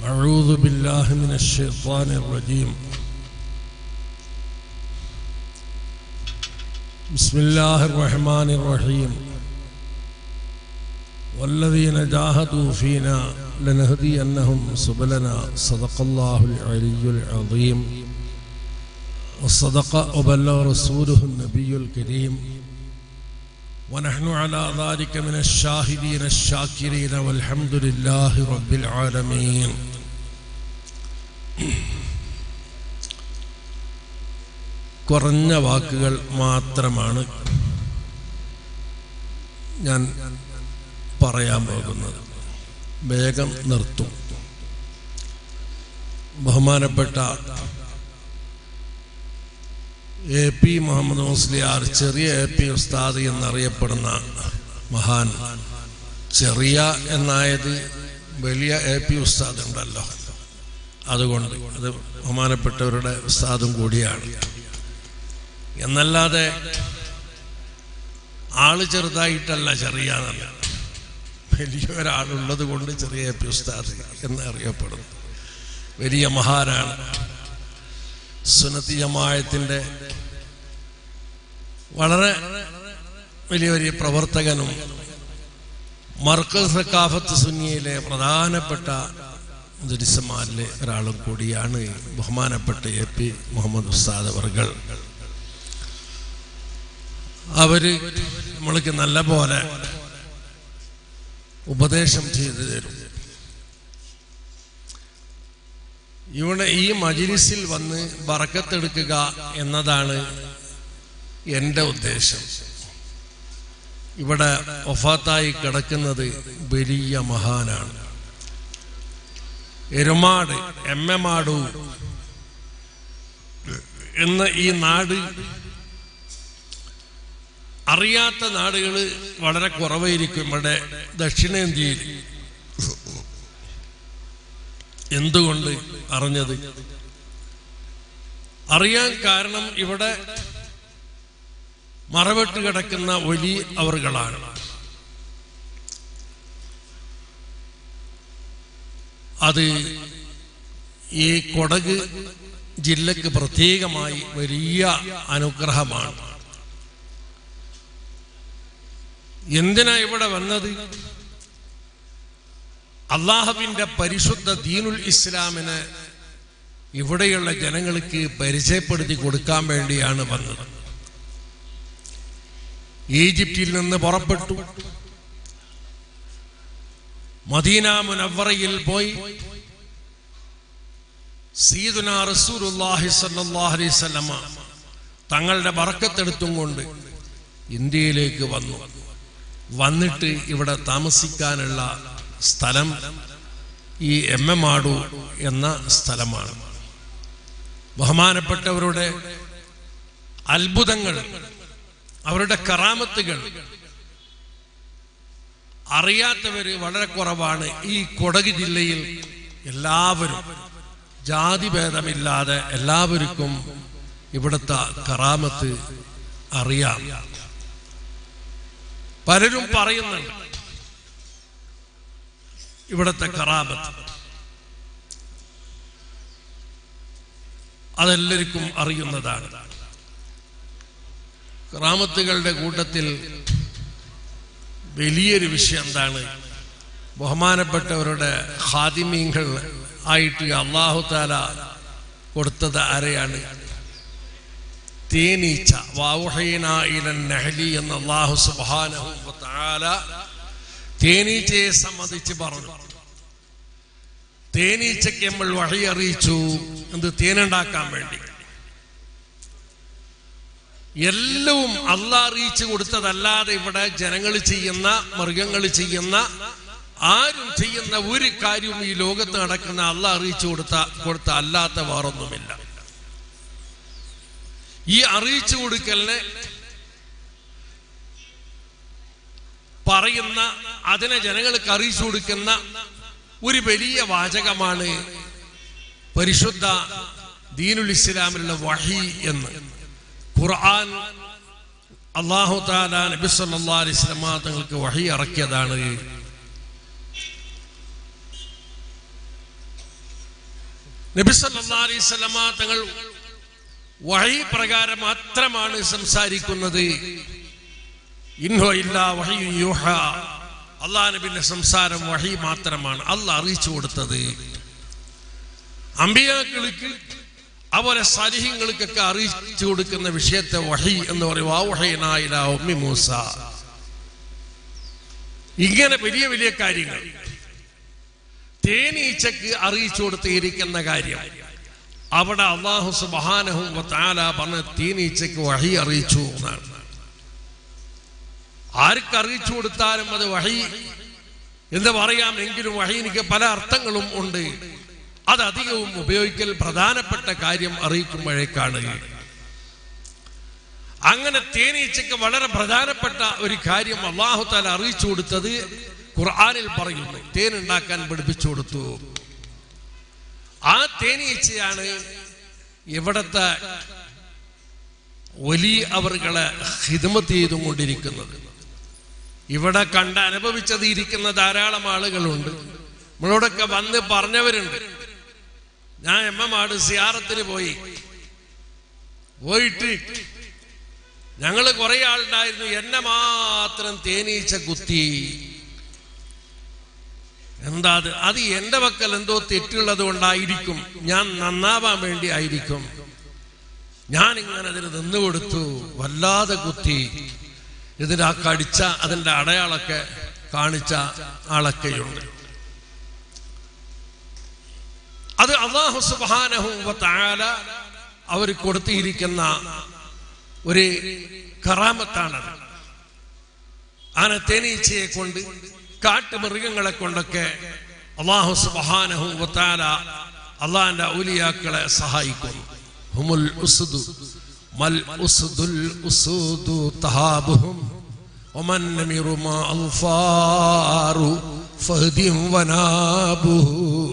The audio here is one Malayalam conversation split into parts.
أعوذ بالله من الشيطان الرجيم بسم الله الرحمن الرحيم والذين جاهدوا فينا لنهدينهم سبلنا صدق الله العلي العظيم وصدق وبلغ رسوله النبي الكريم ونحن على ذلك من الشاهدين الشاكرين والحمد لله رب العالمين കുറഞ്ഞ വാക്കുകൾ മാത്രമാണ് ഞാൻ പറയാൻ പോകുന്നത് വേഗം നിർത്തും ബഹുമാനപ്പെട്ട എ പി മുഹമ്മദ് മുസ്ലിയാർ ചെറിയ എ പി ഉസ്താദ് എന്നറിയപ്പെടുന്ന മഹാൻ ചെറിയ എന്നായത് വലിയ എ പി ഉസ്താദ് ഉണ്ടല്ലോ അതുകൊണ്ട് അത് ബഹുമാനപ്പെട്ടവരുടെ ഉസ്താദും കൂടിയാണ് എന്നല്ലാതെ ആള് ചെറുതായിട്ടല്ല ചെറിയ എന്നല്ല വലിയ ഒരാളുള്ളത് കൊണ്ട് ചെറിയ എ പി ഉസ്താദ് എന്ന് അറിയപ്പെടുന്നു വലിയ മഹാനാണ് സുനത്തി ജമായത്തിൻ്റെ വളരെ വലിയ വലിയ പ്രവർത്തകനും മർക്കസ് സക്കാഫത്ത് സുന്നിയിലെ പ്രധാനപ്പെട്ട ദുരിസമാരിലെ ഒരാളും കൂടിയാണ് ബഹുമാനപ്പെട്ട എ പി മുഹമ്മദ് ഉസ്താദ് അവർകൾ അവര് നമ്മൾക്ക് നല്ല പോലെ ഉപദേശം ചെയ്തു തരും ഇവിടെ ഈ മജിലിസിൽ വന്ന് ബറക്കത്തെടുക്കുക എന്നതാണ് എൻ്റെ ഉദ്ദേശം ഇവിടെ ഒഫാത്തായി കിടക്കുന്നത് വലിയ മഹാനാണ് എരുമാട് എമ്മമാടു എന്ന ഈ നാട് അറിയാത്ത നാടുകൾ വളരെ കുറവായിരിക്കും ഇവിടെ ദക്ഷിണേന്ത്യയിൽ എന്തുകൊണ്ട് അറിഞ്ഞത് അറിയാൻ കാരണം ഇവിടെ മറവിട്ട് കിടക്കുന്ന വലിയ അവറുകളാണ് അത് ഈ കൊടക് ജില്ലക്ക് പ്രത്യേകമായി വലിയ അനുഗ്രഹമാണ് എന്തിനാ ഇവിടെ വന്നത് അള്ളാഹുവിന്റെ പരിശുദ്ധ ദീനുൽ ഇസ്ലാമിന് ഇവിടെയുള്ള ജനങ്ങൾക്ക് പരിചയപ്പെടുത്തി കൊടുക്കാൻ വേണ്ടിയാണ് വന്നത് ഈജിപ്തിൽ നിന്ന് പുറപ്പെട്ടു മദീന മുനവറയിൽ പോയി സീദുന റസൂലുള്ളാഹി സ്വല്ലല്ലാഹു അലൈഹി വസല്ലമ തങ്ങളുടെ ബറക്കത്തെടുത്തും കൊണ്ട് ഇന്ത്യയിലേക്ക് വന്നു വന്നിട്ട് ഇവിടെ താമസിക്കാനുള്ള സ്ഥലം ഈ എം എം ആടു എന്ന സ്ഥലമാണ് ബഹുമാനപ്പെട്ടവരുടെ അത്ഭുതങ്ങൾ അവരുടെ കറാമത്തുകൾ അറിയാത്തവര് വളരെ കുറവാണ് ഈ കൊടക് ജില്ലയിൽ എല്ലാവരും ജാതിഭേദമില്ലാതെ എല്ലാവർക്കും ഇവിടുത്തെ കറാമത്ത് അറിയാം പലരും പറയുന്നുണ്ട് ഇവിടുത്തെ കറാമത്ത് അതെല്ലാവർക്കും അറിയുന്നതാണ് കറാമത്തുകളുടെ കൂട്ടത്തിൽ വലിയൊരു വിഷയം എന്താണ് ബഹുമാനപ്പെട്ടവരുടെ ഹാദിമീങ്ങൾ ആയിട്ട് അള്ളാഹു താല കൊടുത്തത് ആരെയാണ് തേനീച്ച നഹലി എന്ന അള്ളാഹു സുബാനഹു താല തേനീച്ചയെ സംബന്ധിച്ച് പറഞ്ഞു തേനീച്ചയ്ക്ക് നമ്മൾ വഴി അറിയിച്ചു എന്ത് തേനുണ്ടാക്കാൻ വേണ്ടി എല്ലവും അല്ല അറിയിച്ചു കൊടുത്തതല്ലാതെ ഇവിടെ ജനങ്ങൾ ചെയ്യുന്ന മൃഗങ്ങൾ ചെയ്യുന്ന ആരും ചെയ്യുന്ന ഒരു കാര്യവും ഈ ലോകത്ത് നടക്കുന്ന അല്ല അറിയിച്ചു കൊടുത്ത കൊടുത്ത അല്ലാത്ത വേറൊന്നുമില്ല ഈ അറിയിച്ചു കൊടുക്കലിനെ പറയുന്ന അതിനെ ജനങ്ങൾക്ക് അറിയിച്ചു കൊടുക്കുന്ന ഒരു വലിയ വാചകമാണ് പരിശുദ്ധ ദീനുൽ ഇസ്ലാമിലുള്ള വഹി എന്ന് ഖുർആൻ അള്ളാഹു താല നബി സല്ലാ അലൈഹി സ്വലമ തങ്ങൾക്ക് വഹി ഇറക്കിയതാണ് നബി സല്ലല്ലാഹു അലൈഹി വസല്ലമ തങ്ങൾ വഹി പ്രകാരം മാത്രമാണ് സംസാരിക്കുന്നത് ഇൻഹോ ഇല്ല വഹി യൂഹ അള്ളാഹ് നബിന്റെ സംസാരം വഹി മാത്രമാണ് അള്ളാഹ് അറിയിച്ചു കൊടുത്തത് അമ്പിയാക്കൾക്ക് അതുപോലെ സലിഹിങ്ങൾക്കൊക്കെ അറിയിച്ചു കൊടുക്കുന്ന വിഷയത്തെ വഹി എന്ന് പറയും ആ വഹീനായില ഉമ്മി മൂസ ഇങ്ങനെ വലിയ വലിയ കാര്യങ്ങൾ തേനീച്ചക്ക് അറിയിച്ചു കൊടുത്തിരിക്കുന്ന കാര്യം അവിടെ അള്ളാഹു സുബാനഹും താല പറഞ്ഞ തേനീച്ചക്ക് വഹി അറിയിച്ചു എന്നാണ് ആർക്ക് അറിയിച്ചു കൊടുത്താലും അത് വഹി എന്ന് പറയാം എങ്കിലും വഹീനിക്ക് പല അർത്ഥങ്ങളും ഉണ്ട് അത് അധികവും ഉപയോഗിക്കൽ പ്രധാനപ്പെട്ട കാര്യം അറിയിക്കുമ്പോഴേക്കാണ് അങ്ങനെ തേനീച്ചയ്ക്ക് വളരെ പ്രധാനപ്പെട്ട ഒരു കാര്യം അള്ളാഹു താല അറിയിച്ചു കൊടുത്തത് ഖുർആാനിൽ പറയുന്നു തേൻ ഉണ്ടാക്കാൻ പഠിപ്പിച്ചു കൊടുത്തു ആ തേനീച്ചയാണ് ഇവിടത്തെ വലിയ അവറുകളെ ഹിതമത്ത് ചെയ്തുകൊണ്ടിരിക്കുന്നത് ഇവിടെ കണ്ട് അനുഭവിച്ചത് ഇരിക്കുന്ന ധാരാളം ആളുകളുണ്ട് നമ്മളോടൊക്കെ വന്ന് പറഞ്ഞവരുണ്ട് ഞാൻ എമ്മമാട് സിയാറത്തിന് പോയി പോയിട്ട് ഞങ്ങള് കുറെ ആളുണ്ടായിരുന്നു എന്നെ മാത്രം തേനീച്ച കുത്തി എന്താ അത് അത് എന്റെ പക്കൽ എന്തോ തെറ്റുള്ളത് കൊണ്ടായിരിക്കും ഞാൻ നന്നാവാൻ വേണ്ടി ആയിരിക്കും ഞാൻ ഇങ്ങനെ അതിന് നിന്ന് കൊടുത്തു വല്ലാതെ കുത്തി ഇതിന് ആ കടിച്ച അതിന്റെ അടയാളൊക്കെ കാണിച്ച ആളൊക്കെയുണ്ട് അത് അള്ളാഹു സുബാനഹും താല അവർ കൊടുത്തിരിക്കുന്ന ഒരു കറാമത്താണത് ആന തേനീച്ചയെ കൊണ്ട് കാട്ടുമൃഗങ്ങളെ കൊണ്ടൊക്കെ അള്ളാഹു സുബാനഹും താല അള്ളാഹിന്റെ ഔലിയാക്കളെ സഹായിക്കുന്നു ഹുമുൽ ഉസുദു മൽ ഉസുദുൽ ഉസുദു തഹാബുഹും ومن نمر ما الفار فهد ونابه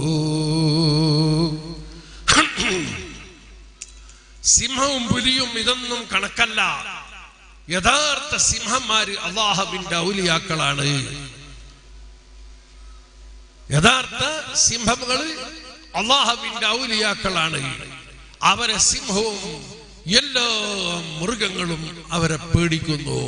സിംഹവും പുലിയും ഇതൊന്നും കണക്കല്ല യഥാർത്ഥ സിംഹന്മാര് അള്ളാഹുവിന്റെ ഔലിയാക്കളാണ് യഥാർത്ഥ സിംഹങ്ങള് അള്ളാഹുവിന്റെ ഔലിയാക്കളാണ് അവരെ സിംഹവും എല്ലാ മൃഗങ്ങളും അവരെ പേടിക്കുന്നു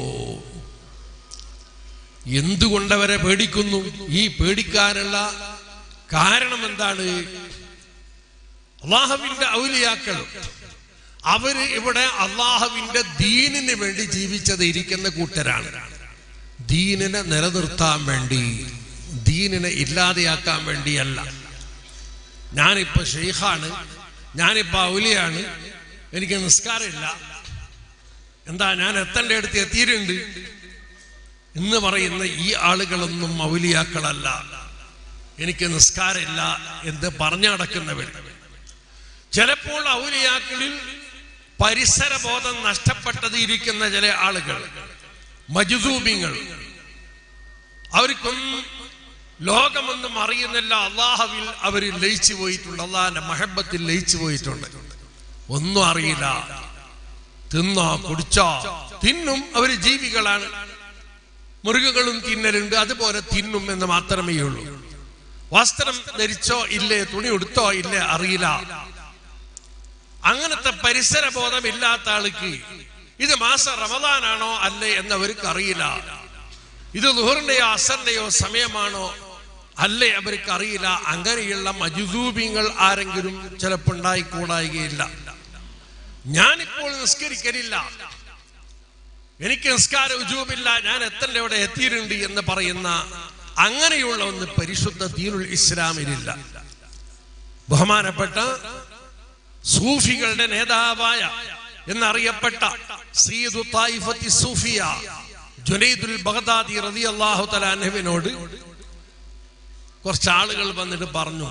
എന്തുകൊണ്ടവരെ പേടിക്കുന്നു ഈ പേടിക്കാനുള്ള കാരണം എന്താണ് അള്ളാഹുവിന്റെ ഔലിയാക്കൾ അവര് ഇവിടെ അള്ളാഹുവിന്റെ ദീനിന് വേണ്ടി ജീവിച്ചത് ഇരിക്കുന്ന കൂട്ടരാണ് ദീനിനെ നിലനിർത്താൻ വേണ്ടി ദീനിനെ ഇല്ലാതെയാക്കാൻ വേണ്ടിയല്ല ഞാനിപ്പോ ഷെയ്ഖാണ് ഞാനിപ്പോ ഔലിയാണ് എനിക്ക് നിസ്കാരമില്ല എന്താ ഞാൻ എത്തേണ്ട അടുത്ത് എത്തിയിട്ടുണ്ട് എന്ന് പറയുന്ന ഈ ആളുകളൊന്നും ഔലിയാക്കളല്ല എനിക്ക് നിസ്കാരമില്ല എന്ന് പറഞ്ഞു നടക്കുന്നവർ ചിലപ്പോൾ ഔലിയാക്കളിൽ പരിസരബോധം നഷ്ടപ്പെട്ടത് ഇരിക്കുന്ന ചില ആളുകൾ മജുദൂബിങ്ങൾ അവർക്കൊന്നും ലോകമൊന്നും അറിയുന്നില്ല അള്ളാഹവിൽ അവർ ലയിച്ചു പോയിട്ടുണ്ട് അള്ളാഹിന്റെ മഹബത്തിൽ ലയിച്ചു പോയിട്ടുണ്ട് ഒന്നും അറിയില്ല തിന്നോ കുടിച്ചോ തിന്നും അവര് ജീവികളാണ് മൃഗങ്ങളും തിന്നലുണ്ട് അതുപോലെ തിന്നും എന്ന് മാത്രമേ ഉള്ളൂ വസ്ത്രം ധരിച്ചോ ഇല്ലേ തുണി ഉടുത്തോ ഇല്ലേ അറിയില്ല അങ്ങനത്തെ പരിസര ബോധം ഇല്ലാത്ത ആൾക്ക് ഇത് മാസ റമദാനാണോ അല്ലേ എന്നവർക്ക് അറിയില്ല ഇത് ലുഹറിന്റെയോ അസറിന്റെയോ സമയമാണോ അല്ലേ അവർക്ക് അറിയില്ല അങ്ങനെയുള്ള മജുദൂബിങ്ങൾ ആരെങ്കിലും ചിലപ്പോൾ ഉണ്ടായിക്കൂടായികയില്ല ഞാനിപ്പോൾ നിസ്കരിക്കലില്ല എനിക്ക് നിസ്കാര ഉജൂബില്ല ഞാൻ എത്തന്റെ ഇവിടെ എത്തിയിട്ടുണ്ട് എന്ന് പറയുന്ന അങ്ങനെയുള്ള ഒന്ന് പരിശുദ്ധ ദീനുൽ ഇസ്ലാമിലില്ല ബഹുമാനപ്പെട്ട സൂഫികളുടെ നേതാവായ എന്നറിയപ്പെട്ട സീദു തായിഫത്തി സൂഫിയ ജുനൈദുൽ ബഗ്ദാദി റളിയല്ലാഹു തആല അൻഹുവിനോട് കുറച്ച് ആളുകൾ വന്നിട്ട് പറഞ്ഞു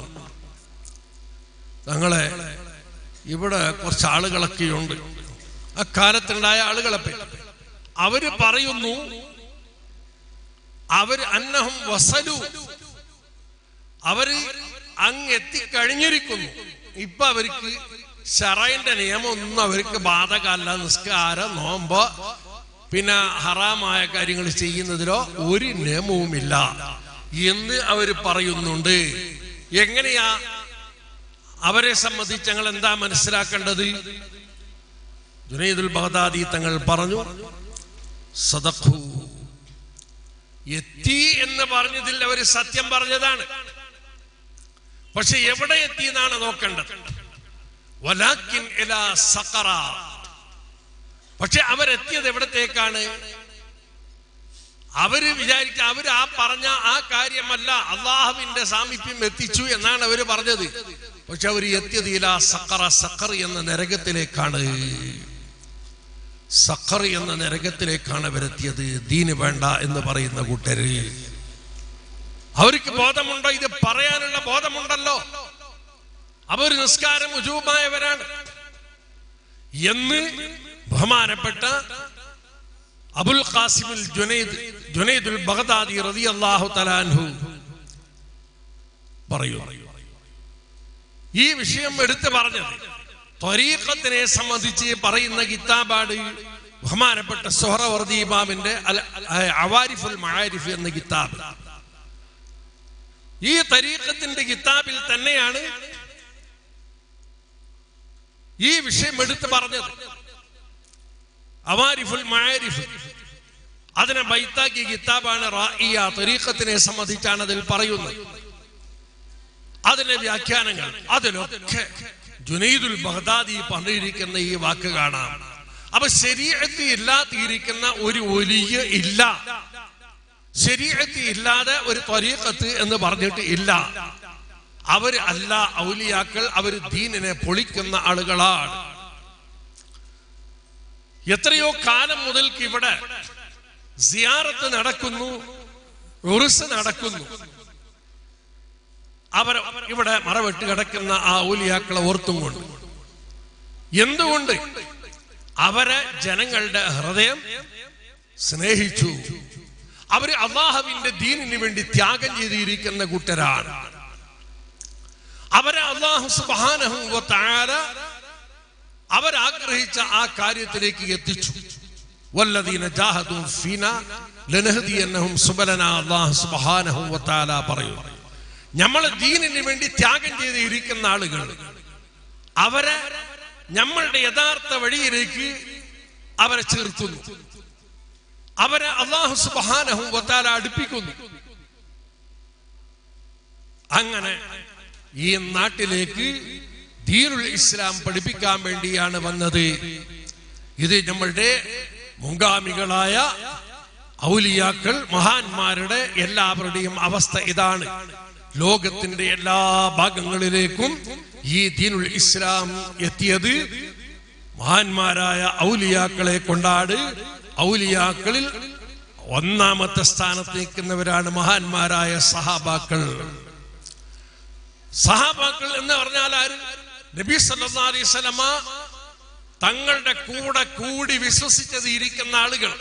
തങ്ങളെ ഇവിടെ കുറച്ച് ആളുകളൊക്കെയുണ്ട് അക്കാലത്തുണ്ടായ ആളുകളെ പറ്റി അവര് പറയുന്നു അവര് അന്നഹം വസലു അവര് അങ്ങ് എത്തിക്കഴിഞ്ഞിരിക്കുന്നു ഇപ്പൊ അവർക്ക് ഷറൈന്റെ നിയമം ഒന്നും അവർക്ക് ബാധകമല്ല നിസ്കാരം നോമ്പോ പിന്നെ ഹറാമായ കാര്യങ്ങൾ ചെയ്യുന്നതിലോ ഒരു നിയമവുമില്ല എന്ന് അവര് പറയുന്നുണ്ട് എങ്ങനെയാ അവരെ സംബന്ധിച്ച് ഞങ്ങൾ എന്താ മനസ്സിലാക്കേണ്ടത് ജുനൈദുൽ ബഗ്ദാദി തങ്ങൾ പറഞ്ഞു സദഖു എത്തി എന്ന് പറഞ്ഞതിൽ അവർ സത്യം പറഞ്ഞതാണ് പക്ഷെ എവിടെ എത്തി എന്നാണ് നോക്കേണ്ടത് വലാക്കിൻ ഇലാ സഖറ പക്ഷെ അവരെത്തിയത് എവിടത്തേക്കാണ് അവര് വിചാരിക്ക അവര് ആ പറഞ്ഞ ആ കാര്യമല്ല അള്ളാഹുവിന്റെ സാമീപ്യം എത്തിച്ചു എന്നാണ് അവര് പറഞ്ഞത് പക്ഷെ അവർ എത്തിയത് ഇലാ സഖറ സഖർ എന്ന നരകത്തിലേക്കാണ് സഖർ എന്ന നരകത്തിലേക്കാണ് അവരെത്തിയത് ദീന് വേണ്ട എന്ന് പറയുന്ന കൂട്ടര് അവർക്ക് ബോധമുണ്ടോ ഇത് പറയാനുള്ള ബോധമുണ്ടല്ലോ അവർ നിസ്കാരം ഉജൂബായവരാണ് എന്ന് ബഹുമാനപ്പെട്ട അബുൽ ഖാസിമുൽ ജുനൈദ് ജുനൈദുൽ ബഗ്ദാദി റളിയല്ലാഹു തലാൻഹു പറയൂ ഈ വിഷയം എടുത്തു പറഞ്ഞത് ത്വരീഖത്തിനെ സംബന്ധിച്ച് പറയുന്ന കിതാബാണ് ബഹുമാനപ്പെട്ട സുഹറവർദി ഇമാമിന്റെ അൽ- അ- അവാരിഫുൽ മആരിഫ് എന്ന കിതാബ് ഈ തരീഖത്തിന്റെ കിതാബിൽ തന്നെയാണ് ഈ വിഷയം എടുത്തു പറഞ്ഞത് അവാരിഫുൽ മആരിഫ് അതിനെ ബൈത്താക്കിയ കിതാബാണ് റായിയ തരീഖത്തിനെ സംബന്ധിച്ചാണ് അതിൽ പറയുന്നത് അതിന്റെ വ്യാഖ്യാനങ്ങൾ അതിലൊക്കെ ജുനൈദുൽ ബഗ്ദാദി പറഞ്ഞിരിക്കുന്ന ഈ വാക്ക് കാണാം അപ്പൊ ശരീരത്തിൽ ഇല്ലാത്തിരിക്കുന്ന ഒരു ഒലിയ ഇല്ല ശരീരത്തിൽ ഇല്ലാതെ ഒരു ത്വരീഖത്ത് എന്ന് പറഞ്ഞിട്ട് ഇല്ല അവര് അല്ല ഔലിയാക്കൾ അവര് ദീനിനെ പൊളിക്കുന്ന ആളുകളാണ് എത്രയോ കാലം മുതൽക്ക് ഇവിടെ സിയാറത്ത് നടക്കുന്നു ഉറുസ് നടക്കുന്നു അവർ ഇവിടെ മറവിട്ട് കിടക്കുന്ന ആ ഔലിയാക്കളെ ഓർത്തും കൊണ്ട് എന്തുകൊണ്ട് അവരെ ജനങ്ങളുടെ ഹൃദയം സ്നേഹിച്ചു അവര് അള്ളാഹുവിന്റെ ദീനിന് വേണ്ടി ത്യാഗം ചെയ്തിരിക്കുന്ന കൂട്ടരാണ് അവരെ അള്ളാഹു സുബ്ഹാനഹു വ തആല അവരാഗ്രഹിച്ച ആ കാര്യത്തിലേക്ക് എത്തിച്ചു വല്ലദീന ജാഹദു ഫീന ലനഹദിയന്നഹും സുബലന അല്ലാഹു സുബ്ഹാനഹു വ തആല പറയുന്നു നമ്മൾ ദീനിന് വേണ്ടി ത്യാഗം ചെയ്തിരിക്കുന്ന ആളുകൾ അവരെ നമ്മളുടെ യഥാർത്ഥ വഴിയിലേക്ക് അവരെ ചേർത്തുന്നു അവരെ അള്ളാഹു സുബ്ഹാനഹു വ തആല അടുപ്പിക്കുന്നു അങ്ങനെ ഈ നാട്ടിലേക്ക് ദീനുൽ ഇസ്ലാം പഠിപ്പിക്കാൻ വേണ്ടിയാണ് വന്നത് ഇത് നമ്മളുടെ മുൻഗാമികളായ ഔലിയാക്കൾ മഹാന്മാരുടെ എല്ലാവരുടെയും അവസ്ഥ ഇതാണ് ലോകത്തിന്റെ എല്ലാ ഭാഗങ്ങളിലേക്കും ഈ ദീനുൽ ഇസ്ലാം എത്തിയത് മഹാന്മാരായ ഔലിയാക്കളെ കൊണ്ടാട് ഔലിയാക്കളിൽ ഒന്നാമത്തെ സ്ഥാനത്ത് നിൽക്കുന്നവരാണ് മഹാന്മാരായ സഹാബാക്കൾ സഹാബാക്കൾ എന്ന് പറഞ്ഞാൽ ആര് നബി സല്ലല്ലാഹു അലൈഹി വസല്ലമ തങ്ങളുടെ കൂടെ കൂടി വിശ്വസിച്ചത് ഇരിക്കുന്ന ആളുകൾ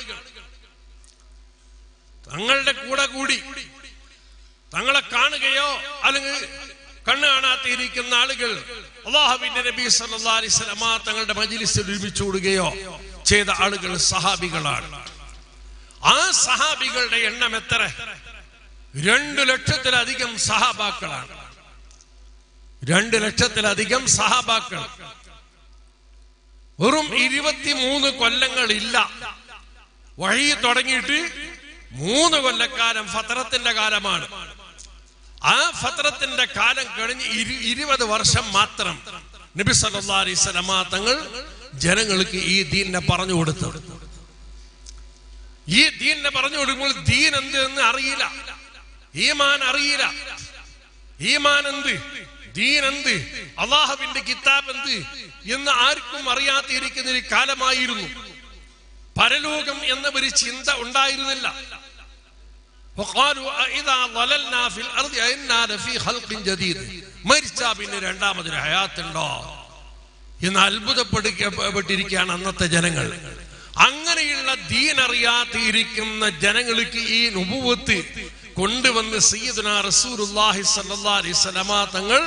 തങ്ങളുടെ കൂടെ കൂടി തങ്ങളെ കാണുകയോ അല്ലെങ്കിൽ കണ്ണ് കാണാത്തിരിക്കുന്ന ആളുകൾ അള്ളാഹുവിന്റെ നബി സല്ലല്ലാഹു അലൈഹി വസല്ലമ തങ്ങളുടെ മജ്ലിസിൽ ഒരുമിച്ച് കൂടുകയോ ചെയ്ത ആളുകൾ സഹാബികളാണ് ആ സഹാബികളുടെ എണ്ണം എത്ര രണ്ടു ലക്ഷത്തിലധികം സഹാബാക്കളാണ് രണ്ട് ലക്ഷത്തിലധികം സഹാബാക്കൾ വെറും ഇരുപത്തിമൂന്ന് കൊല്ലങ്ങളില്ല വഴി തുടങ്ങിയിട്ട് മൂന്ന് കൊല്ലക്കാലം ഫത്രത്തിന്റെ കാലമാണ് ആ ഫത്രത്തിന്റെ കാലം കഴിഞ്ഞ് ഇരു- ഇരുപത് വർഷം മാത്രം നബി സല്ലല്ലാഹു അലൈഹി വസല്ലമ തങ്ങൾ ജനങ്ങൾക്ക് ഈ ദീനിനെ പറഞ്ഞു കൊടുത്തു ഈ ദീനിനെ പറഞ്ഞു കൊടുക്കുമ്പോൾ ദീൻ എന്ത് എന്ന് അറിയില്ല ഈമാൻ അറിയില്ല ഈമാൻ എന്ത് ദീൻ എന്ത് അള്ളാഹുവിന്റെ കിതാബ് എന്ത് എന്ന് ആർക്കും അറിയാത്തിരിക്കുന്ന ഒരു കാലമായിരുന്നു പരലോകം എന്ന ഒരു ചിന്ത ഉണ്ടായിരുന്നില്ല وقالوا أإذا ضللنا في الأرض أئنا لفي خلق جديد മരിച്ചാ പിന്നെ രണ്ടാമതൊരു ഹയാത്തുണ്ടോ എന്ന് അത്ഭുതപ്പെട്ടിരിക്കുകയാണ് അന്നത്തെ ജനങ്ങൾ അങ്ങനെയുള്ള ദീൻ അറിയാത്തിരിക്കുന്ന ജനങ്ങൾക്ക് ഈ നുപുവത്ത് കൊണ്ടുവന്ന് സയ്യിദുന റസൂലുള്ളാഹി സ്വല്ലല്ലാഹി അലൈഹി വസല്ലമ തങ്ങൾ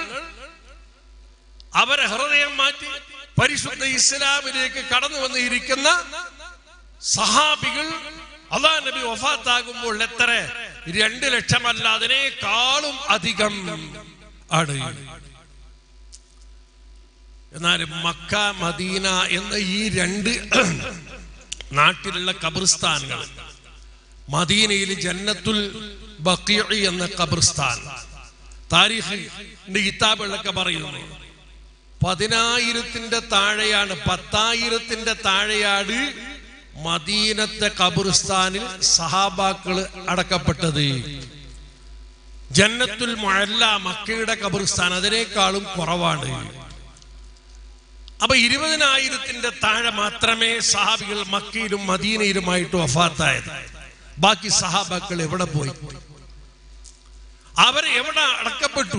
അവരെ ഹൃദയം മാറ്റി പരിശുദ്ധ ഇസ്ലാമിലേക്ക് കടന്നു വന്നിരിക്കുന്ന സഹാബികൾ അള്ളാഹ് നബി വഫാത്താകുമ്പോൾ എത്ര രണ്ട് ലക്ഷമല്ല അതിനേക്കാളും അധികം ആണ് എന്നാൽ മക്ക മദീന എന്ന ഈ രണ്ട് നാട്ടിലുള്ള ഖബർസ്ഥാനുകൾ മദീനയിൽ ജന്നത്തുൽ ബഖീ എന്ന ഖബർസ്ഥാൻ താരിഖ് കിതാബുകളൊക്കെ പറയുന്നു പതിനായിരത്തിന്റെ താഴെയാണ് പത്തായിരത്തിന്റെ താഴെയാണ് മദീനത്തെ ഖബർസ്ഥാനിൽ സഹാബാക്കള് അടക്കപ്പെട്ടത് ജന്നത്തുൽ മുഅല്ല മക്കയുടെ ഖബർസ്ഥാൻ അതിനേക്കാളും കുറവാണ് അപ്പൊ ഇരുപതിനായിരത്തിന്റെ താഴെ മാത്രമേ സഹാബികൾ മക്കയിലും മദീനയിലുമായിട്ട് വഫാത്തായത് ബാക്കി സഹാബാക്കൾ എവിടെ പോയി അവർ എവിടെ അടക്കപ്പെട്ടു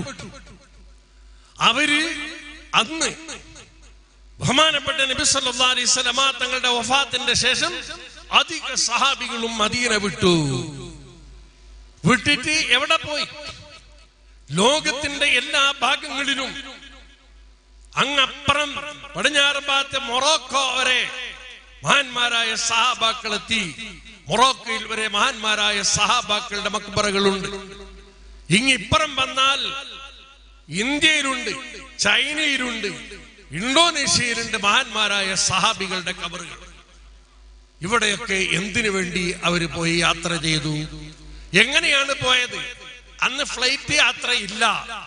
അവര് അന്ന് ബഹുമാനപ്പെട്ട നബി സല്ലല്ലാഹു അലൈഹി വസല്ലമ തങ്ങളുടെ വഫാത്തിന്റെ ശേഷം അധിക സഹാബികളും മദീന വിട്ടു വിട്ടിട്ട് എവിടെ പോയി ലോകത്തിന്റെ എല്ലാ ഭാഗങ്ങളിലും അങ്ങപ്പുറം പടിഞ്ഞാറ് ഭാഗത്തെ മൊറോക്കോ വരെ മഹാന്മാരായ സഹാബാക്കൾ എത്തി മൊറോക്കയിൽ വരെ മഹാന്മാരായ സഹാബാക്കളുടെ മക്ബറകളുണ്ട് ഇങ്ങിപ്പുറം വന്നാൽ ഇന്ത്യയിലുണ്ട് ചൈനയിലുണ്ട് ഇന്തോനേഷ്യയിലുണ്ട് മഹാന്മാരായ സഹാബികളുടെ കബറുകൾ ഇവിടെയൊക്കെ എന്തിനു വേണ്ടി അവർ പോയി യാത്ര ചെയ്തു എങ്ങനെയാണ് പോയത് അന്ന് ഫ്ലൈറ്റ് യാത്ര ഇല്ല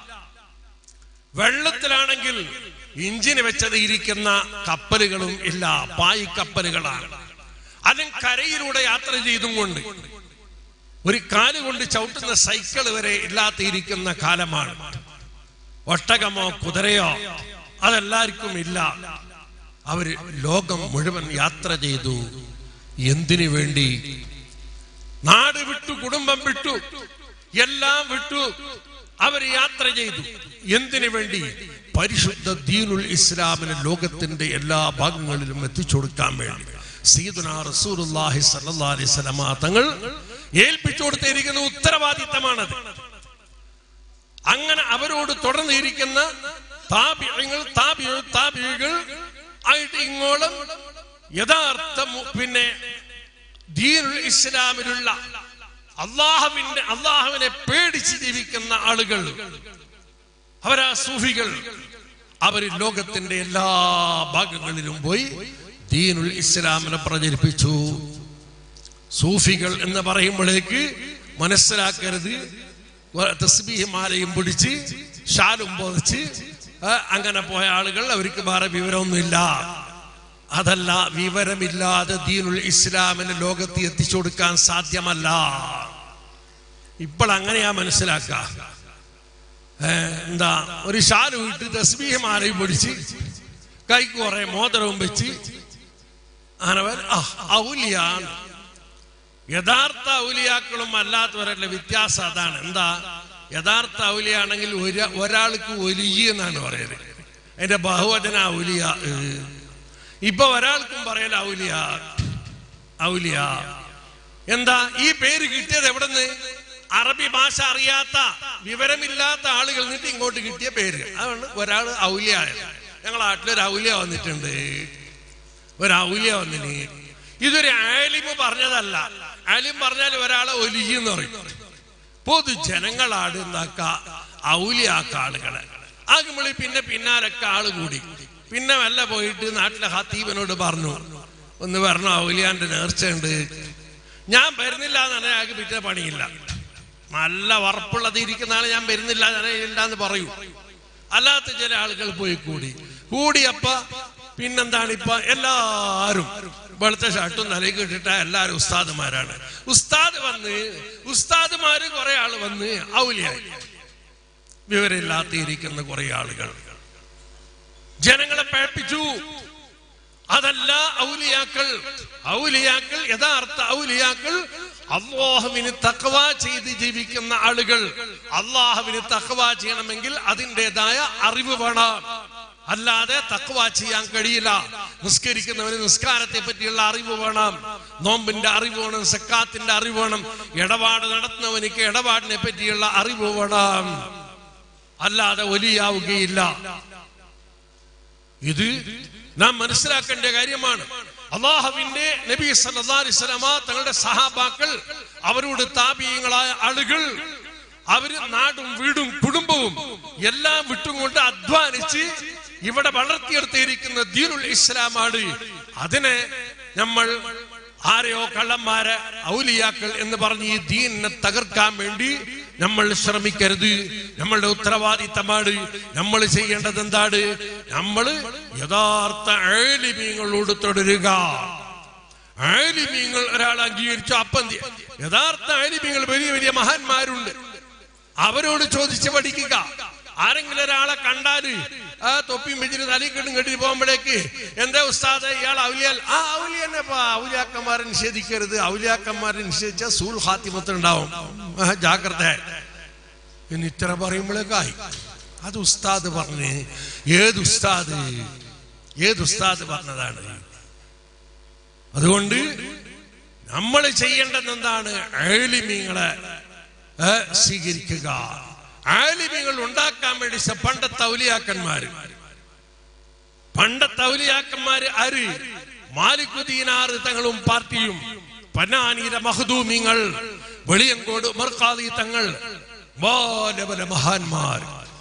വെള്ളത്തിലാണെങ്കിൽ ഇഞ്ചിന് വെച്ചത് ഇരിക്കുന്ന കപ്പലുകളും ഇല്ല പായ് കപ്പലുകളാണ് അതും കരയിലൂടെ യാത്ര ചെയ്തും കൊണ്ട് ഒരു കാല് കൊണ്ട് ചവിട്ടുന്ന സൈക്കിൾ വരെ ഇല്ലാത്ത ഇരിക്കുന്ന കാലമാണ് ഒട്ടകമോ കുതിരയോ അതെല്ലാവർക്കും ഇല്ല അവര് ലോകം മുഴുവൻ യാത്ര ചെയ്തു എന്തിനു വേണ്ടി നാട് വിട്ടു കുടുംബം വിട്ടു എല്ലാം വിട്ടു അവർ യാത്ര ചെയ്തു എന്തിനു വേണ്ടി പരിശുദ്ധ ദീനുൽ ഇസ്ലാമിന് ലോകത്തിന്റെ എല്ലാ ഭാഗങ്ങളിലും എത്തിച്ചു കൊടുക്കാൻ വേണ്ടി സീദുന റസൂലുള്ളാഹി സ്വല്ലല്ലാഹി അലൈഹി വസല്ലമ തങ്ങൾ ഏൽപ്പിച്ചു കൊടുത്തിരിക്കുന്ന ഉത്തരവാദിത്തമാണത് അങ്ങനെ അവരോട് തുടർന്നിരിക്കുന്ന താപിയങ്ങൾ താപിയ താപികൾ ആയിട്ട് ഇങ്ങോളം യഥാർത്ഥ മു- പിന്നെ ദീനുൽ ഇസ്ലാമിലുള്ള അള്ളാഹുവിന്റെ അള്ളാഹുവിനെ പേടിച്ച് ജീവിക്കുന്ന ആളുകൾ അവരാ സൂഫികൾ അവര് ലോകത്തിന്റെ എല്ലാ ഭാഗങ്ങളിലും പോയി ദീനുൽ ഇസ്ലാമിനെ പ്രചരിപ്പിച്ചു സൂഫികൾ എന്ന് പറയുമ്പോഴേക്ക് മനസ്സിലാക്കരുത് തസ്ബീഹ് മാലയും പിടിച്ച് ഷാലും പൊതിച്ച് ആ, അങ്ങനെ പോയ ആളുകൾ അവർക്ക് വേറെ വിവരമൊന്നുമില്ല അതല്ല വിവരമില്ലാതെ ദീനുൽ ഇസ്ലാമിന് ലോകത്ത് എത്തിച്ചു കൊടുക്കാൻ സാധ്യമല്ല ഇപ്പോൾ അങ്ങനെയാ മനസ്സിലാക്ക ഏ, എന്താ ഒരു ഷാല് വിട്ട് തസ്ബീഹ് മാലയും പിടിച്ച് കൈക്ക് കുറെ മോതിരവും വെച്ച് ആനവൻ ആ ഔലിയാണ് യഥാർത്ഥ ഔലിയാക്കളും അല്ലാത്തവരല്ല വ്യത്യാസം അതാണ് എന്താ യഥാർത്ഥ ഔലിയാണെങ്കിൽ ഒരു ഒരാൾക്ക് ഒലിയ എന്നാണ് പറയുന്നത് അതിന്റെ ബഹുവചന ഔലിയ ഏഹ്. ഇപ്പൊ ഒരാൾക്കും പറയല ഔലിയ ഔലിയ എന്താ ഈ പേര് കിട്ടിയത് എവിടുന്ന് അറബി ഭാഷ അറിയാത്ത വിവരമില്ലാത്ത ആളുകൾ നിന്നിട്ട് ഇങ്ങോട്ട് കിട്ടിയ പേര് അതാണ് ഒരാൾ ഔലിയ ഞങ്ങളെ നാട്ടിലൊരു ഔലിയ വന്നിട്ടുണ്ട് ഒരു ഔലിയ വന്നിന് ഇതൊരു ആലിമ് പറഞ്ഞതല്ല ആലിം പറഞ്ഞാൽ ഒരാളെ ഒലിയെന്ന് പറയും പൊതുജനങ്ങളാണ് എന്താക്ക ഔലിയാക്ക ആളുകളെ ആകുമ്പോൾ പിന്നെ പിന്നാലൊക്കെ ആള് കൂടി പിന്നെ വല്ല പോയിട്ട് നാട്ടിലെ ഹത്തീബനോട് പറഞ്ഞു ഒന്ന് പറഞ്ഞു ഔലിയാന്റെ നേർച്ചയുണ്ട് ഞാൻ വരുന്നില്ല എന്ന് പറഞ്ഞാൽ അയാൾക്ക് പിറ്റേ പണിയില്ല നല്ല ഉറപ്പുള്ളത് ഇരിക്കുന്ന ആള് ഞാൻ വരുന്നില്ല ഇല്ല എന്ന് പറയൂ അല്ലാത്ത ചില ആളുകൾ പോയി കൂടി കൂടിയപ്പ പിന്നെന്താണ് ഇപ്പൊ എല്ലാരും വെളുത്ത ഷർട്ടും നിലയ്ക്ക് ഇട്ടിട്ട എല്ലാരും ഉസ്താദുമാരാണ് ഉസ്താദ് വന്ന് ഉസ്താദുമാര് കുറെ ആള് വന്ന് ഔലിയായി വിവരമില്ലാത്ത ഇരിക്കുന്ന കുറെ ആളുകൾ ജനങ്ങളെ പേപ്പിച്ചു അതല്ല ഔലിയാക്കൾ ഔലിയാക്കൾ യഥാർത്ഥ ഔലിയാക്കൾ അള്ളാഹുവിന് തക്കവ ചെയ്ത് ജീവിക്കുന്ന ആളുകൾ അള്ളാഹുവിന് തക്കവ ചെയ്യണമെങ്കിൽ അതിൻ്റെതായ അറിവ് വേണം അല്ലാതെ തക്കവ ചെയ്യാൻ കഴിയില്ല നിസ്കരിക്കുന്നവന് നിസ്കാരത്തെ പറ്റിയുള്ള അറിവ് വേണം നോമ്പിന്റെ അറിവ് വേണം സക്കാത്തിന്റെ അറിവ് വേണം ഇടപാട് നടത്തുന്നവനിക്ക് ഇടപാടിനെ പറ്റിയുള്ള അറിവ് വേണം അല്ലാതെ ഒലിയാവുകയില്ല ഇത് നാം മനസ്സിലാക്കേണ്ട കാര്യമാണ് അള്ളാഹുവിന്റെ നബി സല്ലല്ലാഹു അലൈഹി വസല്ലമ തങ്ങളുടെ സഹാബാക്കൾ അവരോട് താപീയങ്ങളായ ആളുകൾ അവര് നാടും വീടും കുടുംബവും എല്ലാം വിട്ടുകൊണ്ട് അധ്വാനിച്ച് ഇവിടെ വളർത്തിയെടുത്തിരിക്കുന്ന ദീനുൽ ഇസ്ലാമാണ് അതിനെ നമ്മൾ ആരെയോ കള്ളന്മാരെ ഔലിയാക്കൾ എന്ന് പറഞ്ഞ് ഈ ദീനിനെ തകർക്കാൻ വേണ്ടി നമ്മൾ ശ്രമിക്കരുത് നമ്മളുടെ ഉത്തരവാദിത്തമാണ് നമ്മൾ ചെയ്യേണ്ടത് എന്താണ് നമ്മൾ യഥാർത്ഥ ആലിമീങ്ങളോട് തുടരുക ആലിമീങ്ങൾ ഒരാൾ അംഗീകരിച്ചു അപ്പം എന്ത് ചെയ്യും? യഥാർത്ഥ ആലിമീങ്ങൾ വലിയ വലിയ മഹാന്മാരുണ്ട് അവരോട് ചോദിച്ച് പഠിക്കുക ആരെങ്കിലും ഒരാളെ കണ്ടാല് ആ തൊപ്പിയും വെച്ചിട്ട് തലക്കെട്ടും കെട്ടി പോകുമ്പോഴേക്ക് എന്താ ഉസ്താദ് ഇയാൾ ഔലിയാൽ ആ ഔലിയന്നെ ഔലിയാക്കന്മാരെ നിഷേധിക്കരുത് ഔലിയാക്കന്മാരെ നിഷേധിച്ചാൽ സൂൽ ഹാത്തിമത്തുണ്ടാവും ആ, ജാഗ്രത എന്ന് ഇത്ര പറയുമ്പോഴേക്കായി അത് ഉസ്താദ് പറഞ്ഞ് ഏത് ഉസ്താദ് ഏത് ഉസ്താദ് പറഞ്ഞതാണ് അതുകൊണ്ട് നമ്മൾ ചെയ്യേണ്ടത് എന്താണ് ആലിമീങ്ങളെ ഏ, സ്വീകരിക്കുക ആലിമീങ്ങൾ ഉണ്ടാക്കാൻ വേണ്ടി സ- പണ്ടത്തെ ഔലിയാക്കന്മാര് പണ്ടത്തെ ഔലിയാക്കന്മാര് ആര് മാലിക്കുദ്ദീനാറ് തങ്ങളും പാർട്ടിയും പന്നാനീര മഹദൂമിങ്ങൾ വെളിയങ്കോട് മർക്കാദി തങ്ങൾ പോലെ പല മഹാന്മാർ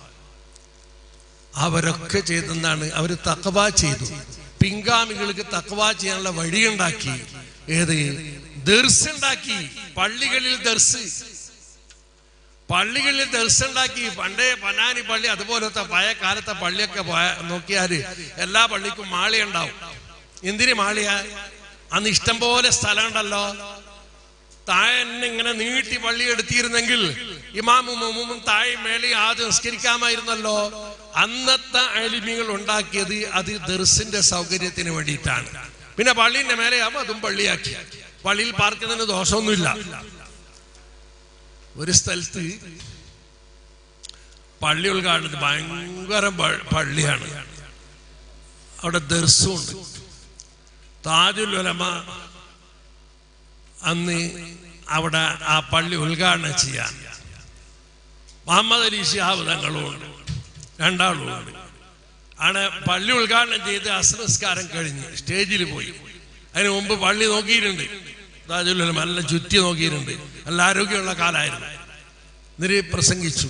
അവരൊക്കെ ചെയ്തെന്നാണ് അവര് തക്കവ ചെയ്തു പിൻഗാമികൾക്ക് തക്കവ ചെയ്യാനുള്ള വഴിയുണ്ടാക്കി ഏത് ദർസ് ഉണ്ടാക്കി പള്ളികളിൽ ദർസ് പള്ളികളിൽ ദർസ് ഉണ്ടാക്കി പണ്ടേ പനാനി പള്ളി അതുപോലത്തെ പഴയ കാലത്തെ പള്ളിയൊക്കെ പോയ- നോക്കിയാല് എല്ലാ പള്ളിക്കും മാളി ഉണ്ടാവും എന്തിന് മാളിയ അന്ന് ഇഷ്ടം പോലെ സ്ഥലം ഉണ്ടല്ലോ താഴെ തന്നെ ഇങ്ങനെ നീട്ടി പള്ളി എടുത്തിരുന്നെങ്കിൽ ഇമാമും മുമ്മും താഴെ മേലെ ആദ്യം നിസ്കരിക്കാമായിരുന്നല്ലോ അന്നത്തെ അലിമികൾ ഉണ്ടാക്കിയത് അത് ദർസിന്റെ സൗകര്യത്തിന് വേണ്ടിയിട്ടാണ് പിന്നെ പള്ളിന്റെ മേലെ ആവുമ്പോ അതും പള്ളിയാക്കി പള്ളിയിൽ പാർക്കുന്നതിന് ദോഷമൊന്നുമില്ല ഒരു സ്ഥലത്ത് പള്ളി ഉദ്ഘാടനത്തിന് ഭയങ്കര പ- പള്ളിയാണ് അവിടെ ദർസും ഉണ്ട് താജുൽ ഉലമ അന്ന് അവിടെ ആ പള്ളി ഉദ്ഘാടനം ചെയ്യാൻ മുഹമ്മദ് അലി ഷിഹാബ് തങ്ങളുമുണ്ട് രണ്ടാളുമുണ്ട് ആണ് പള്ളി ഉദ്ഘാടനം ചെയ്ത് അസ്രസ്കാരം കഴിഞ്ഞ് സ്റ്റേജിൽ പോയി അതിന് മുമ്പ് പള്ളി നോക്കിയിട്ടുണ്ട് താജുൽ നല്ല ചുറ്റി നോക്കിയിട്ടുണ്ട് നല്ല ആരോഗ്യമുള്ള കാലമായിരുന്നു എന്നിട്ട് പ്രസംഗിച്ചു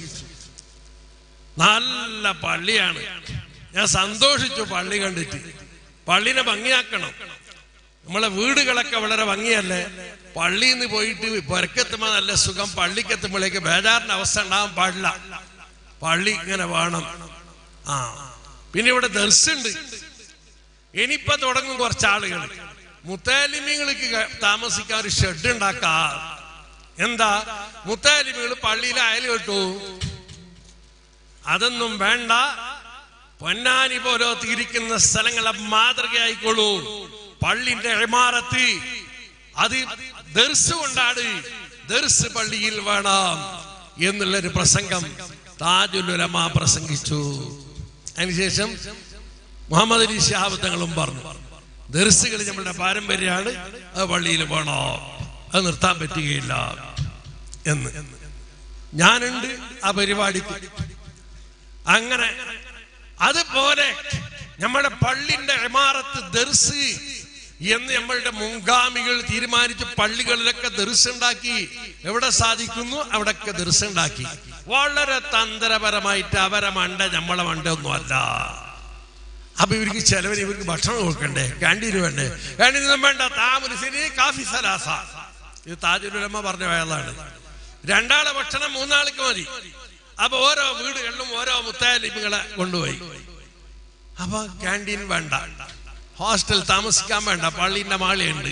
നല്ല പള്ളിയാണ് ഞാൻ സന്തോഷിച്ചു പള്ളി കണ്ടിട്ട് പള്ളിനെ ഭംഗിയാക്കണം നമ്മളെ വീടുകളൊക്കെ വളരെ ഭംഗിയല്ലേ പള്ളിയിൽ നിന്ന് പോയിട്ട് പുരക്കെത്തുമ്പോ നല്ല സുഖം പള്ളിക്കെത്തുമ്പോഴേക്ക് ബേജാറിന്റെ അവസ്ഥ ഉണ്ടാവാൻ പാടില്ല പള്ളി ഇങ്ങനെ വേണം ആ പിന്നെ ഇവിടെ ദർശുണ്ട് ഇനിയിപ്പൊ തുടങ്ങും കുറച്ച് ആളുകൾ മുത്താലിമിങ്ങൾക്ക് താമസിക്കാൻ ഒരു ഷെഡ് ഉണ്ടാക്കാ എന്താ മുത്താലിമികൾ പള്ളിയിൽ അയൽ കെട്ടു അതൊന്നും വേണ്ട പൊന്നാനി പോലത്തെ ഇരിക്കുന്ന സ്ഥലങ്ങളെ മാതൃകയായിക്കോളൂ പള്ളിന്റെ ഇമാറത്ത് അത് ദർസ് കൊണ്ടാണ് ദർസ് പള്ളിയിൽ വേണം എന്നുള്ളൊരു പ്രസംഗം താജുലുലമ പ്രസംഗിച്ചു അതിനുശേഷം മുഹമ്മദ് അലി ഷഹാബ് തങ്ങളും പറഞ്ഞു ദർസുകൾ നമ്മളുടെ പാരമ്പര്യമാണ് അത് പള്ളിയിൽ വേണോ അത് നിർത്താൻ പറ്റുകയില്ല എന്ന് ഞാനുണ്ട് ആ പരിപാടിക്ക് അങ്ങനെ അതുപോലെ നമ്മുടെ പള്ളിന്റെ ഇമാറത്ത് ദർസ് എന്ന് നമ്മളുടെ മുൻഗാമികൾ തീരുമാനിച്ച് പള്ളികളിലൊക്കെ ദർശുണ്ടാക്കി എവിടെ സാധിക്കുന്നു അവിടൊക്കെ ദർശുണ്ടാക്കി വളരെ തന്ത്രപരമായിട്ട് അവരെ മണ്ട നമ്മളെ മണ്ട ഒന്നും അല്ല അപ്പൊ ഇവർക്ക് ചെലവിന് ഇവർക്ക് ഭക്ഷണം കൊടുക്കണ്ടേ ക്യാൻറ്റീന് വേണ്ടേ ക്യാൻറ്റീനൊന്നും വേണ്ട താമരശ്ശേരി കാഫി സലാസ ഇത് താജുലമ്മ പറഞ്ഞ വേളാണ് രണ്ടാളെ ഭക്ഷണം മൂന്നാൾക്ക് മതി അപ്പൊ ഓരോ വീടുകളിലും ഓരോ മുത്താലിമുകളെ കൊണ്ടുപോയി അപ്പൊ ക്യാൻറ്റീൻ വേണ്ട ഹോസ്റ്റൽ താമസിക്കാൻ വേണ്ട പള്ളിന്റെ മാളിയുണ്ട്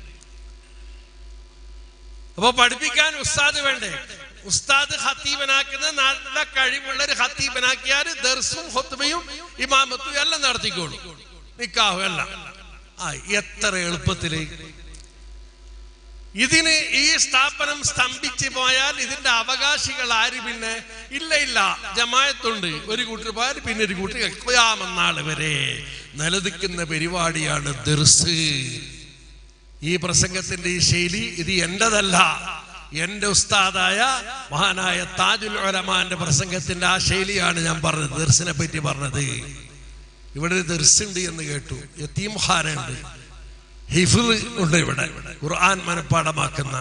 അപ്പൊ പഠിപ്പിക്കാൻ ഉസ്താദ് വേണ്ടേ ഉസ്താദ് ഹത്തീബനാക്കുന്ന നല്ല കഴിവുള്ള ഒരു ഹത്തീബനാക്കിയാൽ ദർസും ഹൊത്തുബയും ഇമാമത്തും എല്ലാം നടത്തിക്കോളൂ നിക്കാഹും എല്ലാം ആ എത്ര എളുപ്പത്തില് ഇതിന് ഈ സ്ഥാപനം സ്തംഭിച്ചു പോയാൽ ഇതിന്റെ അവകാശികൾ ആര് പിന്നെ ഇല്ല ഇല്ല ജമായത്തുണ്ട് ഒരു കൂട്ടർ പോയാൽ പിന്നെ ഒരു കൂട്ടർ എക്വയാമെന്നാള് വരെ നിലനിൽക്കുന്ന പരിപാടിയാണ് ദർസ് ഈ പ്രസംഗത്തിന്റെ ഈ ശൈലി ഇത് എന്റേതല്ല എന്റെ ഉസ്താദായ മഹാനായ താജുൽ ഉലമാന്റെ പ്രസംഗത്തിന്റെ ആ ശൈലിയാണ് ഞാൻ പറഞ്ഞത് ദർസിനെ പറ്റി പറഞ്ഞത് ഇവിടെ ഒരു ദർസുണ്ട് എന്ന് കേട്ടു യത്തീം ഖാനുണ്ട് ഹിഫിള് ഉണ്ട് ഇവിടെ ഖുർആൻ മനഃപ്പാടമാക്കുന്ന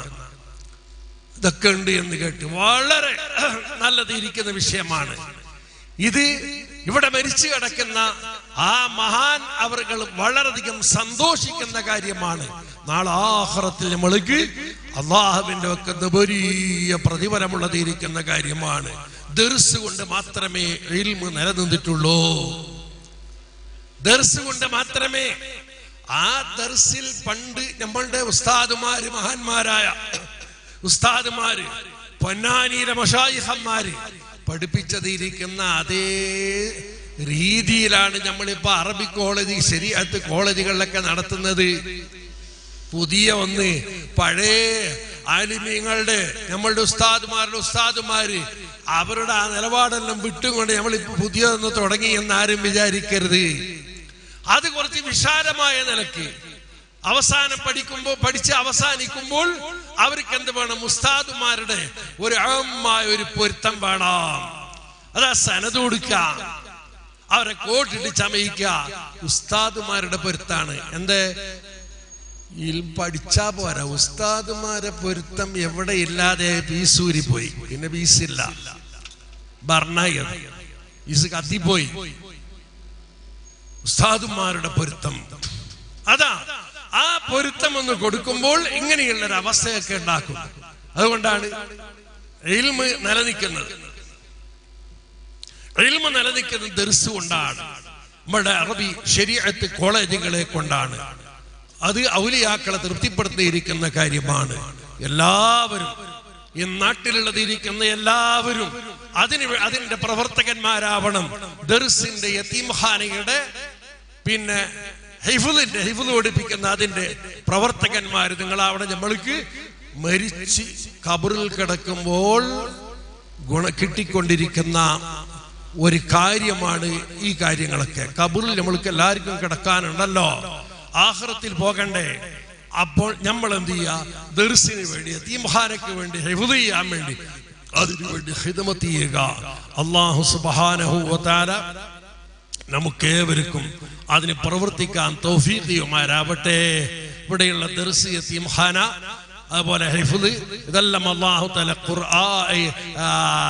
ഇതൊക്കെ ഉണ്ട് എന്ന് കേട്ടു വളരെ നല്ലത് ഇരിക്കുന്ന വിഷയമാണ് ഇത് ഇവിടെ മരിച്ചു കിടക്കുന്ന ആ മഹാൻ അവർകൾ വളരെയധികം സന്തോഷിക്കുന്ന കാര്യമാണ് നാളെ ആഹ്റത്തിൽ നമ്മൾക്ക് അള്ളാഹുവിന്റെ വെക്കുന്ന വലിയ പ്രതിഫലമുള്ളതിരിക്കുന്ന കാര്യമാണ് ദർസ് കൊണ്ട് മാത്രമേ ഇൽമ് നിലനിന്നിട്ടുള്ളൂ ദർസ് കൊണ്ട് മാത്രമേ ആ ദർസിൽ പണ്ട് നമ്മളുടെ ഉസ്താദുമാര് മഹാന്മാരായ ഉസ്താദുമാര് പൊന്നാനിയിലെ മഷായിഹന്മാര് പഠിപ്പിച്ചതിരിക്കുന്ന അതേ രീതിയിലാണ് നമ്മളിപ്പോ അറബി കോളേജ് ശരിയത്ത് കോളേജുകളിലൊക്കെ നടത്തുന്നത് പുതിയ ഒന്ന് പഴയ ആലിമ്യങ്ങളുടെ നമ്മളുടെ ഉസ്താദുമാരുടെ ഉസ്താദുമാര് അവരുടെ ആ നിലപാടെല്ലാം വിട്ടുകൊണ്ട് നമ്മളിപ്പോ പുതിയതൊന്ന് തുടങ്ങി എന്ന് ആരും വിചാരിക്കരുത് അത് കുറച്ച് വിശാലമായ നിലക്ക് അവസാനം പഠിക്കുമ്പോൾ പഠിച്ച് അവസാനിക്കുമ്പോൾ അവർക്ക് എന്ത് വേണം ഉസ്താദുമാരുടെ ഒരു അഴമായ ഒരു പൊരുത്തം വേണം അതാ സനത് കൊടുക്കാം അവരെ കോട്ടിട്ട് ചമയിക്ക ഉസ്താദുമാരുടെ പൊരുത്താണ് എന്തേ ഇതിൽ പഠിച്ചാ പോരാ ഉസ്താദുമാരെ പൊരുത്തം എവിടെ ഇല്ലാതെ പീസൂരി പോയി പിന്നെ പീസില്ല ബർണായി പീസ് കത്തിപ്പോയി ഉസ്താദുമാരുടെ പൊരുത്തം അതാ ആ പൊരുത്തം ഒന്ന് കൊടുക്കുമ്പോൾ ഇങ്ങനെയുള്ള ഒരു അവസ്ഥയൊക്കെ ഉണ്ടാക്കും അതുകൊണ്ടാണ് എൽമ് നിലനിൽക്കുന്നത് എൽമ നിലനിൽക്കുന്നത് ദർസ് കൊണ്ടാണ് നമ്മുടെ അറബി ശരീരത്ത് കോളേജുകളെ കൊണ്ടാണ് അത് ഔലിയാക്കളെ തൃപ്തിപ്പെടുത്തിയിരിക്കുന്ന കാര്യമാണ് എല്ലാവരും ഈ നാട്ടിലുള്ളതിരിക്കുന്ന എല്ലാവരും അതിന് വേ- അതിന്റെ പ്രവർത്തകന്മാരാവണം ദർസിന്റെ യത്തീംഖാനയുടെ പിന്നെ ഹൈഫുദിന്റെ ഹൈഫുദ് പഠിപ്പിക്കുന്ന അതിന്റെ പ്രവർത്തകന്മാർ നിങ്ങളവിടെ നമ്മൾക്ക് മരിച്ച് കബറിൽ കിടക്കുമ്പോൾ ഗുണ കിട്ടിക്കൊണ്ടിരിക്കുന്ന ഒരു കാര്യമാണ് ഈ കാര്യങ്ങളൊക്കെ കബറിൽ നമ്മൾക്ക് എല്ലാവർക്കും കിടക്കാനുണ്ടല്ലോ ആഹ്റത്തിൽ പോകണ്ടേ അപ്പോൾ നമ്മൾ എന്ത് ചെയ്യുക ദർസിന് വേണ്ടി തീംഹാനയ്ക്ക് വേണ്ടി ഹെഫുദ് ചെയ്യാൻ വേണ്ടി അതിനു വേണ്ടി ഹിദമത്ത് ചെയ്യുക അള്ളാഹു സുബാനഹു വതാല നമുക്കേവർക്കും അതിന് പ്രവർത്തിക്കാൻ തൗഫീഖിയുമാരാവട്ടെ ഇവിടെയുള്ള ദർസ് യത്തീംഖാന അതുപോലെ ഹിഫുദ് ഇതെല്ലാം അള്ളാഹു തല ഖുർആ ആ,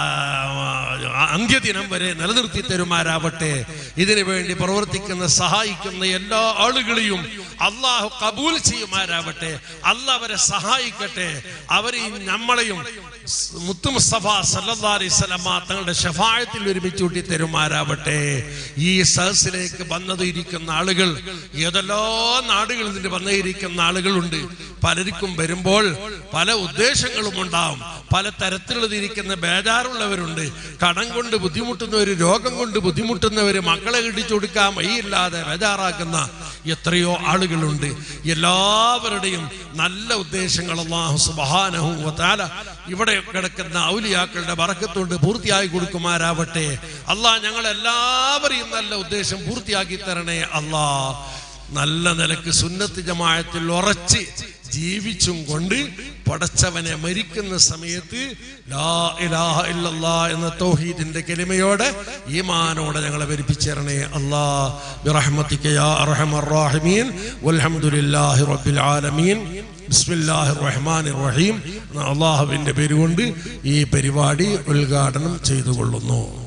അന്ത്യദിനം വരെ നിലനിർത്തി തരുമാരാവട്ടെ ഇതിനു വേണ്ടി പ്രവർത്തിക്കുന്ന സഹായിക്കുന്ന എല്ലാ ആളുകളെയും അള്ളാഹു കബൂൽ ചെയ്യുമാരാവട്ടെ അള്ളാഹ് അവരെ സഹായിക്കട്ടെ അവരെയും നമ്മളെയും മുത്തു മുസ്തഫ സല്ലല്ലാഹു അലൈഹി വസല്ലമ തങ്ങളുടെ ഷഫായത്തിൽ ഒരുമിച്ച് കൂട്ടി തരുമാരാവട്ടെ ഈ സഹസിലേക്ക് വന്നതിരിക്കുന്ന ആളുകൾ ഏതെല്ലോ നാടുകളിൽ നിന്ന് വന്നിരിക്കുന്ന ആളുകളുണ്ട് പലർക്കും വരുമ്പോൾ പല ഉദ്ദേശങ്ങളും ഉണ്ടാവും പല തരത്തിലുള്ളതിരിക്കുന്ന ബേജാറുള്ളവരുണ്ട് കടം കൊണ്ട് ബുദ്ധിമുട്ടുന്നവര് രോഗം കൊണ്ട് ബുദ്ധിമുട്ടുന്നവര് മക്കളെ കിട്ടിച്ചു കൊടുക്കാൻ വഴിയില്ലാതെ ബേജാറാക്കുന്ന എത്രയോ ആളുകളുണ്ട് എല്ലാവരുടെയും നല്ല ഉദ്ദേശങ്ങൾ അള്ളാഹു സുബ്ഹാനഹു വതആല ഇവിടെ കിടക്കുന്ന ഔലിയാക്കളുടെ ബറക്കത്തുകൊണ്ട് പൂർത്തിയാക്കി കൊടുക്കുമാരാവട്ടെ അള്ളാഹ് ഞങ്ങൾ എല്ലാവരെയും നല്ല ഉദ്ദേശം പൂർത്തിയാക്കി തരണേ അള്ളാ നല്ല നിലക്ക് സുന്നത്ത് ജമാഅത്തിൽ ഉറച്ച് ജീവിച്ചും കൊണ്ട് പടച്ചവനെ മരിക്കുന്ന സമയത്ത് ലാ ഇലാഹ ഇല്ലല്ലാ എന്ന തൗഹീദിന്റെ കെലിമയോടെ ഈമാനോടെ ഞങ്ങളെ വരിപ്പിച്ചേരണേ അല്ലാ ബിറഹ്മതിക യാ അർഹമർ റാഹിമീൻ വൽഹംദുലില്ലാഹി റബ്ബിൽ ആലമീൻ ബിസ്മില്ലാഹിർ റഹ്മാനിർ റഹീം അള്ളാഹുവിന്റെ പേരുകൊണ്ട് ഈ പരിപാടി ഉദ്ഘാടനം ചെയ്തു കൊള്ളുന്നു